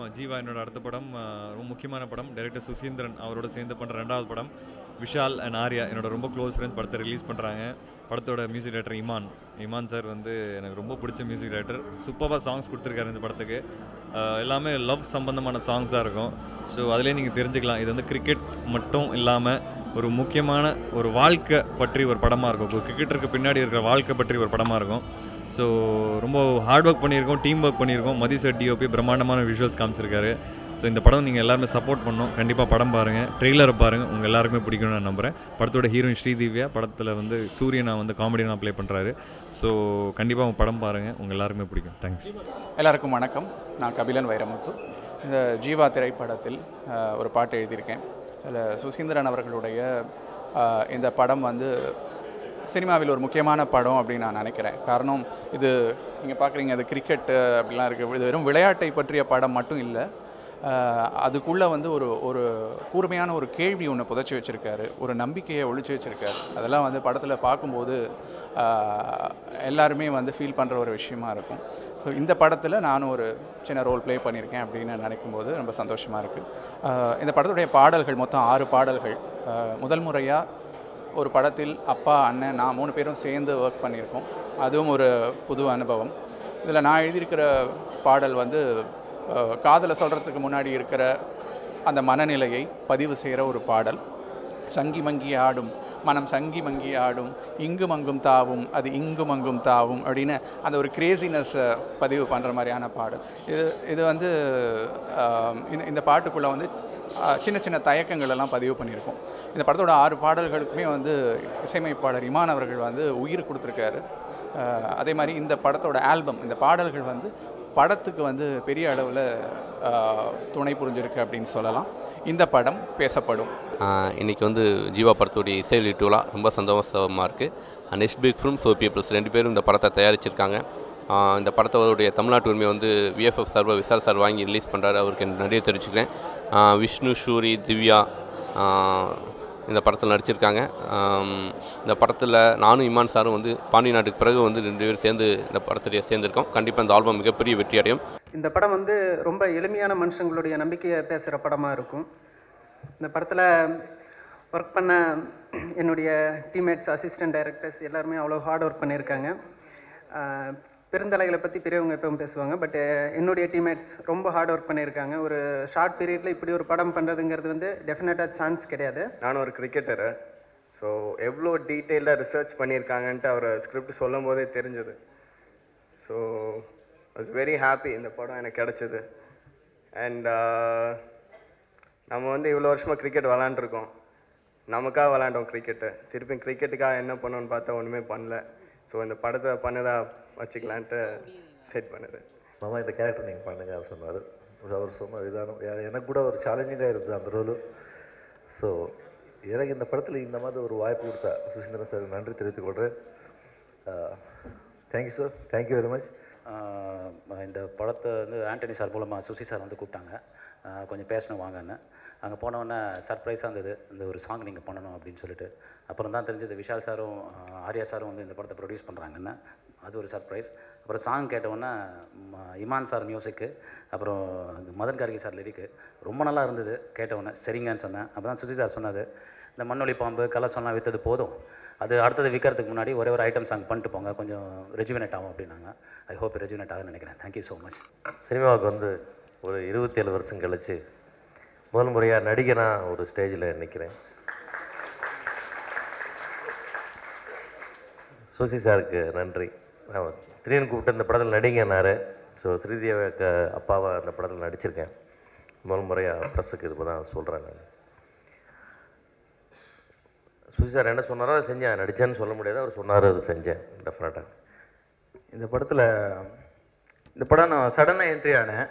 ஜீவா என்னோட அடுத்த படம் அஹ், ரொம்ப முக்கியமான படம் டைரக்டர் சுசீந்திரன் அவரோட சேர்ந்து பண்ணுற ரெண்டாவது படம் விஷால் அண்ட் ஆர்யா என்னோட ரொம்ப க்ளோஸ் ஃப்ரெண்ட்ஸ் படத்தை ரிலீஸ் பண்ணுறாங்க படத்தோட music director Imman Imman sir வந்து எனக்கு ரொம்ப பிடிச்ச மியூசிக் டைரக்டர் சூப்பராக சாங்ஸ் கொடுத்துருக்காரு இந்த படத்துக்கு அஹ், எல்லாமே லவ் சம்பந்தமான சாங்ஸாக இருக்கும் ஸோ அதிலே நீங்கள் தெரிஞ்சுக்கலாம் இது வந்து கிரிக்கெட் மட்டும் இல்லாமல் ஒரு முக்கியமான ஒரு வாழ்க்கை பற்றி ஒரு படமாக இருக்கும் ஒரு கிரிக்கெட்டருக்கு பின்னாடி இருக்கிற வாழ்க்கை பற்றி ஒரு படமாக இருக்கும் ஸோ ரொம்ப ஹார்ட் ஒர்க் பண்ணியிருக்கோம் டீம் ஒர்க் பண்ணியிருக்கோம் மதி சார் டிஓபி பிரம்மாண்டமான விஷுவல்ஸ் காமிச்சிருக்காரு ஸோ இந்த படம் நீங்கள் எல்லாருமே சப்போர்ட் பண்ணணும் கண்டிப்பாக படம் பாருங்கள் ட்ரெய்லரை பாருங்கள் உங்கள் எல்லாருக்குமே பிடிக்கும்னு நான் நம்புகிறேன் படத்தோட ஹீரோயின் ஸ்ரீதிவ்யா படத்தில் வந்து சூரியனா வந்து காமெடியாக ப்ளே பண்ணுறாரு ஸோ கண்டிப்பாக உங்கள் படம் பாருங்கள் உங்கள் எல்லாருக்குமே பிடிக்கும் தேங்க்ஸ் எல்லாருக்கும் வணக்கம் நான் கபிலன் வைரமுத்து இந்த ஜீவா திரைப்படத்தில் அஹ், ஒரு பாட்டு எழுதியிருக்கேன் அதில் சுசீந்திரன் அவர்களுடைய அஹ், இந்த படம் வந்து சினிமாவில் ஒரு முக்கியமான படம் அப்படின்னு நான் நினைக்கிறேன் காரணம் இது நீங்கள் பார்க்குறீங்க அது கிரிக்கெட்டு அப்படிலாம் இருக்குது இது வெறும் விளையாட்டை பற்றிய படம் மட்டும் இல்லை அதுக்குள்ளே வந்து ஒரு ஒரு கூர்மையான ஒரு கேள்வி ஒன்று புதைச்சி வச்சுருக்காரு ஒரு நம்பிக்கையை ஒழிச்சு வச்சுருக்காரு அதெல்லாம் வந்து படத்தில் பார்க்கும்போது ஆஹ், எல்லாருமே வந்து ஃபீல் பண்ணுற ஒரு விஷயமா இருக்கும் ஸோ இந்த படத்தில் நானும் ஒரு சின்ன ரோல் ப்ளே பண்ணியிருக்கேன் அப்படின்னு நினைக்கும் போது ரொம்ப சந்தோஷமாக இருக்குது இந்த படத்துடைய பாடல்கள் மொத்தம் ஆறு பாடல்கள் ஆஹ், முதல் முறையாக ஒரு படத்தில் அப்பா அண்ணன் நான் மூணு பேரும் சேர்ந்து ஒர்க் பண்ணியிருக்கோம் அதுவும் ஒரு புது அனுபவம் இதில் நான் எழுதியிருக்கிற பாடல் வந்து அஹ், காதலை சொல்கிறதுக்கு முன்னாடி இருக்கிற அந்த மனநிலையை பதிவு செய்கிற ஒரு பாடல் சங்கி மங்கி ஆடும் மனம் சங்கி மங்கி ஆடும் இங்கும் அங்கும் தாவும் அது இங்கும் அங்கும் தாவும் அப்படின்னு அந்த ஒரு கிரேசினஸை பதிவு பண்ணுற மாதிரியான பாடல் இது இது வந்து ஆஹ், இந்த இந்த பாட்டுக்குள்ளே வந்து ஆஹ், சின்ன சின்ன தயக்கங்கள் எல்லாம் பதிவு பண்ணியிருக்கோம் இந்த படத்தோட ஆறு பாடல்களுக்குமே வந்து இசையமைப்பாளர் இமான் அவர்கள் வந்து உயிர் கொடுத்துருக்காரு ஆஹ், அதே மாதிரி இந்த படத்தோட ஆல்பம் இந்த பாடல்கள் வந்து படத்துக்கு வந்து பெரிய அளவில் துணை புரிஞ்சிருக்கு அப்படின்னு சொல்லலாம் இந்த படம் பேசப்படும் ஆஹ் இன்னைக்கு வந்து ஜீவா படத்துடைய இசை வெளியீட்டு விழா ரொம்ப சந்தோஷமாக இருக்குது next big film so peoples ரெண்டு பேரும் இந்த படத்தை தயாரிச்சிருக்காங்க ஆஹ் இந்த படத்தோடைய தமிழ்நாட்டு உரிமையை வந்து விஎஃப்எஃப் சார்பாக விசால் சார் வாங்கி ரிலீஸ் பண்ணுறாரு அவருக்கு எனக்கு நிறைய தெரிவிச்சுக்கிறேன் ஆஹ் விஷ்ணு ஷூரி திவ்யா ஆஹ் இந்த படத்தில் நடிச்சிருக்காங்க ஆம், இந்த படத்தில் நானும் இமான் சாரும் வந்து பாண்டி நாட்டுக்கு பிறகு வந்து ரெண்டு பேரும் சேர்ந்து இந்த படத்துடைய சேர்ந்திருக்கோம் கண்டிப்பாக இந்த ஆல்பம் மிகப்பெரிய வெற்றி அடையும் இந்த படம் வந்து ரொம்ப எளிமையான மனுஷங்களுடைய நம்பிக்கையை பேசுகிற படமாக இருக்கும் இந்த படத்தில் ஒர்க் பண்ண என்னுடைய டீம்மேட்ஸ் அசிஸ்டன்ட் டைரக்டர்ஸ் எல்லாருமே அவ்வளோ ஹார்ட் ஒர்க் பண்ணியிருக்காங்க ஆஹ் பெருந்தலைகளை பற்றி பெரியவங்க எப்பவும் பேசுவாங்க பட் என்னுடைய டீம்மேட்ஸ் ரொம்ப ஹார்ட் ஒர்க் பண்ணியிருக்காங்க ஒரு ஷார்ட் பீரியடில் இப்படி ஒரு படம் பண்ணுறதுங்கிறது வந்து டெஃபினட்டாக சான்ஸ் கிடையாது நான் ஒரு கிரிக்கெட்டரு ஸோ எவ்வளோ டீட்டெயிலாக ரிசர்ச் பண்ணியிருக்காங்கன்ட்டு அவர் ஸ்கிரிப்ட் சொல்லும் போதே தெரிஞ்சது ஸோ வாஸ் வெரி ஹாப்பி இந்த படம் எனக்கு கிடச்சிது அண்ட் நம்ம வந்து இவ்வளோ வருஷமாக கிரிக்கெட் விளாண்டுருக்கோம் நமக்காக விளாண்டோம் கிரிக்கெட்டு திருப்பி கிரிக்கெட்டுக்காக என்ன பண்ணோன்னு பார்த்தா ஒன்றுமே பண்ணல ஸோ இந்த படத்தை பண்ணதா வச்சுக்கலான்ட்டு செட் பண்ணுது மாமா இந்த கேரக்டர் நீங்கள் பண்ணுங்க அவர் சொன்னார் அவர் சொன்ன விதானம் எ- எனக்கு கூட ஒரு சேலஞ்சிங்காக இருந்தது அந்த ரோலு ஸோ எனக்கு இந்த படத்தில் இந்த மாதிரி ஒரு வாய்ப்பு கொடுத்தா சுசீந்திரன் சார் நன்றி தெரிவித்துக் கொள்கிறேன் thank you sir thank you very much ah இந்த படத்தை வந்து ஆண்டனி சார் மூலமாக சுசி சார் வந்து கூப்பிட்டாங்க ஆஹ் கொஞ்சம் பேசணும் வாங்கன்னு அங்கே போனோடனே சர்ப்ரைஸாக இருந்தது இந்த ஒரு சாங் நீங்கள் பண்ணணும் அப்படின்னு சொல்லிட்டு அப்புறம் தான் தெரிஞ்சது விஷால் சாரும் ஆஹ் ஆர்யா சாரும் வந்து இந்த படத்தை ப்ரொடியூஸ் பண்ணுறாங்கன்னு அது ஒரு சர்ப்ரைஸ் அப்புறம் சாங் கேட்டவுடனே ம- இமான் சார் மியூசிக்கு அப்புறம் மதன் கார்கி சார் லிரிக்கு ரொம்ப நல்லா இருந்தது கேட்டவுடனே சரிங்கன்னு சொன்னேன் அப்போ தான் சுசி சார் சொன்னார் இந்த மண்ணொலி பாம்பு கலசம்லாம் விற்றது போதும் அது அடுத்தது விற்கிறதுக்கு முன்னாடி ஒரே ஒரு ஐட்டம் சாங் பண்ணிட்டு போங்க கொஞ்சம் ரெஜுவினேட் ஆகும் அப்படின்னாங்க ஐ ஹோப் ரெஜுவினேட் ஆகும்னு நினைக்கிறேன் தேங்க்யூ ஸோ மச் சினிமாவுக்கு வந்து ஒரு இருபத்தேழு வருஷம் கழிச்சு முதல் முறையாக நடிகனாக ஒரு ஸ்டேஜில் நிற்கிறேன் சுசி சாருக்கு நன்றி நான் திடீர்னு கூப்பிட்டு இந்த படத்தில் நடிங்கன்னாரு ஸோ ஸ்ரீதேவி அக்கா அப்பாவை அந்த படத்தில் நடிச்சிருக்கேன் முதல் முறையாக ப்ரெஸ்ஸுக்கு இது தான் சொல்கிறேன் நான் சுசி சார் என்ன சொன்னாரோ அதை செஞ்சேன் நடித்தேன்னு சொல்ல முடியாது அவர் சொன்னார் அதை செஞ்சேன் டெஃபினட்டாக இந்த படத்தில் இந்த படம் நான் சடனாக என்ட்ரி ஆனேன்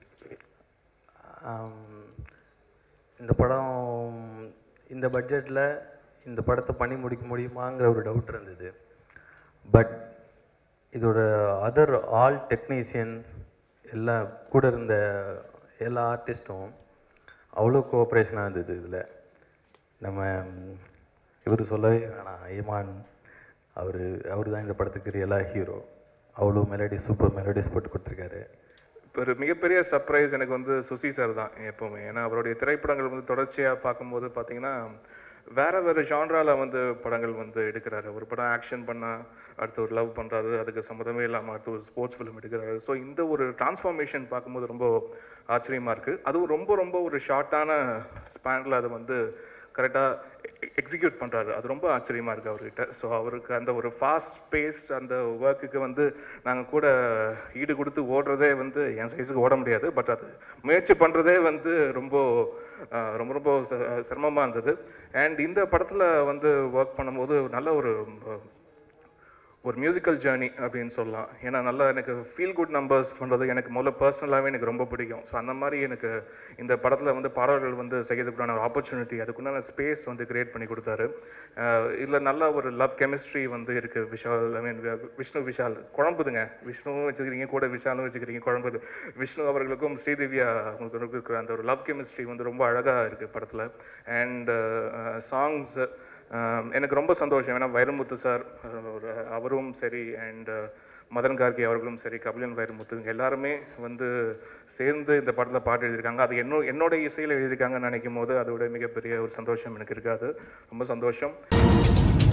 ஆம், இந்த படம் இந்த பட்ஜெட்டில் இந்த படத்தை பண்ணி முடிக்க முடியுமாங்கிற ஒரு டவுட் இருந்தது பட் இதோட அதர் ஆல் டெக்னீஷியன்ஸ் எல்லாம் கூட இருந்த எல்லா ஆர்டிஸ்ட்டும் அவ்வளோ கோஆப்ரேஷனாக இருந்தது இதில் நம்ம இவர் சொல்லவே வேணாம் ஈமான் அவர் அவர் தான் இந்த படத்துக்கு ரியலாக ஹீரோ அவ்வளோ மெலடி சூப்பர் மெலடிஸ் போட்டு கொடுத்துருக்காரு ஒரு மிகப்பெரிய சர்ப்ரைஸ் எனக்கு வந்து சுசி சார் தான் எப்போவுமே ஏன்னா அவருடைய திரைப்படங்கள் வந்து தொடர்ச்சியாக பார்க்கும்போது பார்த்தீங்கன்னா வேற வேற ஜான்ரால வந்து படங்கள் வந்து எடுக்கிறாரு ஒரு படம் ஆக்ஷன் பண்ணா அடுத்து ஒரு லவ் பண்றாரு அதுக்கு சம்மந்தமே இல்லாமல் அடுத்து ஒரு ஸ்போர்ட்ஸ் ஃபிலிம் எடுக்கிறாரு ஸோ இந்த ஒரு டிரான்ஸ்ஃபார்மேஷன் பார்க்கும்போது ரொம்ப ஆச்சரியமா இருக்கு அதுவும் ரொம்ப ரொம்ப ஒரு ஷார்ட்டான ஸ்பேனில் அது வந்து கரெக்டாக எக்ஸிக்யூட் பண்ணுறாரு அது ரொம்ப ஆச்சரியமாக இருக்குது அவர்கிட்ட ஸோ அவருக்கு அந்த ஒரு ஃபாஸ்ட் பேஸ் அந்த ஒர்க்குக்கு வந்து நாங்கள் கூட ஈடு கொடுத்து ஓடுறதே வந்து என் சைஸுக்கு ஓட முடியாது பட் அது முயற்சி பண்ணுறதே வந்து ரொம்ப ஆஹ், ரொம்ப ரொம்ப சிரமமாக இருந்தது அண்ட் இந்த படத்தில் வந்து ஒர்க் பண்ணும்போது நல்ல ஒரு ஆஹ், ஒரு மியூசிக்கல் ஜேர்னி அப்படின்னு சொல்லலாம் ஏன்னா நல்லா எனக்கு ஃபீல் குட் நம்பர்ஸ் பண்ணுறது எனக்கு முதல்ல பர்சனலாகவே எனக்கு ரொம்ப பிடிக்கும் ஸோ அந்த மாதிரி எனக்கு இந்த படத்தில் வந்து பாடல்கள் வந்து செய்யறதுக்குண்டான ஒரு ஆப்பர்ச்சுனிட்டி அதுக்குண்டான ஸ்பேஸ் வந்து கிரியேட் பண்ணி கொடுத்தாரு இதில் நல்ல ஒரு லவ் கெமிஸ்ட்ரி வந்து இருக்குது விஷால் ஐ மீன் விஷ்ணு விஷால் குழம்புதுங்க விஷ்ணுவும் வச்சுக்கிறீங்க கூட விஷாலும் வச்சுக்கிறீங்க குழம்புது விஷ்ணு அவர்களுக்கும் ஸ்ரீதிவ்யா அவங்களுக்கு இருக்கிற அந்த ஒரு லவ் கெமிஸ்ட்ரி வந்து ரொம்ப அழகாக இருக்குது படத்தில் அண்ட் சாங்ஸ் ஆம், எனக்கு ரொம்ப சந்தோஷம் ஏன்னா வைரமுத்து சார் ஒரு அவரும் சரி அண்ட் மதன் கார்கி அவர்களும் சரி கபிலன் வைரமுத்து இவங்க எல்லாருமே வந்து சேர்ந்து இந்த படத்தில் பாட்டு எழுதியிருக்காங்க அது என்னோ என்னோட இசையில் எழுதியிருக்காங்கன்னு நினைக்கும் போது அதோட மிகப்பெரிய ஒரு சந்தோஷம் எனக்கு இருக்காது ரொம்ப சந்தோஷம்